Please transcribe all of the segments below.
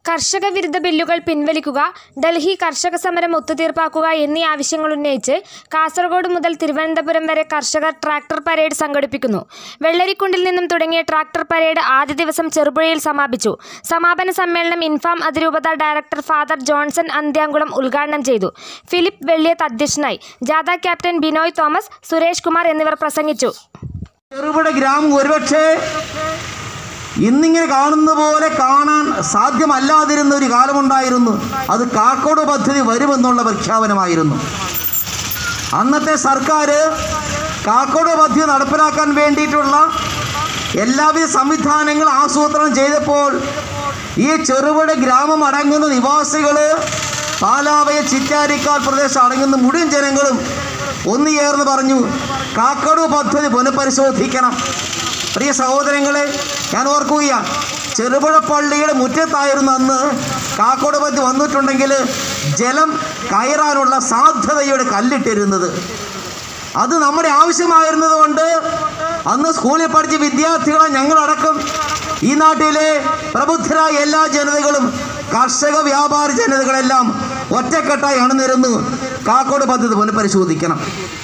കർഷക വിരുദ്ധ ബില്ലുകൾ പിൻവലിക്കുക ഡൽഹി കർഷക സമരം ഒത്തുതീർപ്പാക്കുക എന്നീ ആവശ്യങ്ങൾ ഉന്നയിച്ച് കാസർഗോഡ് മുതൽ തിരുവനന്തപുരം വരെ കർഷകർ ട്രാക്ടർ പരേഡ് സംഘടിപ്പിക്കുന്നു വെള്ളരിക്കുണ്ടിൽ നിന്നും തുടങ്ങിയ ട്രാക്ടർ പരേഡ് ആദ്യ ദിവസം ചെറുപുഴയിൽ സമാപിച്ചു സമാപന സമ്മേളനം ഇൻഫാം അതിരൂപത ഡയറക്ടർ ഫാദർ ജോൺസൺ അന്ത്യാങ്കുളം ഉദ്ഘാടനം ചെയ്തു ഫിലിപ്പ് വെള്ളിയത്ത് അധ്യക്ഷനായി ജാഥ ക്യാപ്റ്റൻ ബിനോയ് തോമസ് സുരേഷ് കുമാർ എന്നിവർ പ്രസംഗിച്ചു ചെറുപുഴ ഗ്രാമം ഒരുപക്ഷെ ഇന്നിങ്ങനെ കാണുന്ന പോലെ കാണാൻ സാധ്യമല്ലാതിരുന്ന ഒരു കാലമുണ്ടായിരുന്നു അത് കാക്കോട് പദ്ധതി വരുമെന്നുള്ള പ്രഖ്യാപനമായിരുന്നു അന്നത്തെ സർക്കാർ കാക്കോട് പദ്ധതി നടപ്പിലാക്കാൻ വേണ്ടിയിട്ടുള്ള എല്ലാവിധ സംവിധാനങ്ങൾ ആസൂത്രണം ചെയ്തപ്പോൾ ഈ ചെറുപുഴ ഗ്രാമം അടങ്ങുന്ന നിവാസികൾ പാലാവയ ചിറ്റാരിക്കാൽ പ്രദേശം അടങ്ങുന്ന മുഴുവൻ ജനങ്ങളും ഒന്നു ചേർന്ന് പറഞ്ഞു കാക്കടു പദ്ധതി പുനഃപരിശോധിക്കണം പ്രിയ സഹോദരങ്ങളെ ഞാൻ ഓർക്കുകയാണ് ചെറുപുഴ പള്ളിയുടെ മുറ്റത്തായിരുന്നു അന്ന് കാക്കോട് പദ്ധതി വന്നിട്ടുണ്ടെങ്കിൽ ജലം കയറാനുള്ള സാധ്യതയുടെ കല്ലിട്ടിരുന്നത് അത് നമ്മുടെ ആവശ്യമായിരുന്നത് കൊണ്ട് അന്ന് സ്കൂളിൽ പഠിച്ച വിദ്യാർത്ഥികളെ ഞങ്ങളടക്കം ഈ നാട്ടിലെ പ്രബുദ്ധരായ എല്ലാ ജനതകളും കർഷക വ്യാപാര ജനതകളെല്ലാം ഒറ്റക്കെട്ടായി അണിനിരുന്നു കാക്കോട് പദ്ധതി പുനഃപരിശോധിക്കണം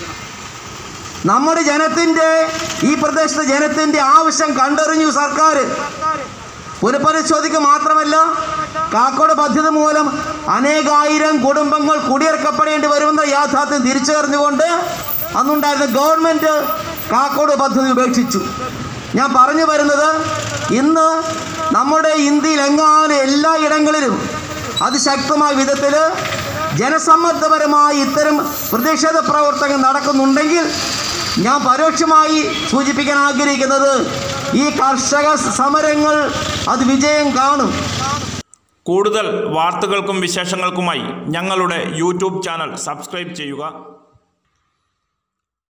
നമ്മുടെ ജനത്തിൻ്റെ ഈ പ്രദേശത്തെ ജനത്തിൻ്റെ ആവശ്യം കണ്ടറിഞ്ഞു സർക്കാർ പുനഃപരിശോധിക്കുക മാത്രമല്ല കാക്കോട് പദ്ധതി മൂലം അനേകായിരം കുടുംബങ്ങൾ കുടിയിറക്കപ്പെടേണ്ടി വരുമെന്ന യാഥാർത്ഥ്യം തിരിച്ചറിഞ്ഞുകൊണ്ട് അന്നുണ്ടായിരുന്ന ഗവൺമെൻറ് കാക്കോട് പദ്ധതി ഉപേക്ഷിച്ചു ഞാൻ പറഞ്ഞു വരുന്നത് ഇന്ന് നമ്മുടെ ഇന്ത്യയിൽ എങ്ങാനും എല്ലാ ഇടങ്ങളിലും അതിശക്തമായ വിധത്തിൽ ജനസമ്മർദ്ദപരമായി ഇത്തരം പ്രതിഷേധ പ്രവർത്തനം നടക്കുന്നുണ്ടെങ്കിൽ ഞാൻ പരോക്ഷമായി സൂചിപ്പിക്കാൻ ആഗ്രഹിക്കുന്നത് ഈ കർഷക സമരങ്ങൾ അത് വിജയം കാണും കൂടുതൽ വാർത്തകൾക്കും വിശേഷങ്ങൾക്കുമായി ഞങ്ങളുടെ യൂട്യൂബ് ചാനൽ സബ്സ്ക്രൈബ് ചെയ്യുക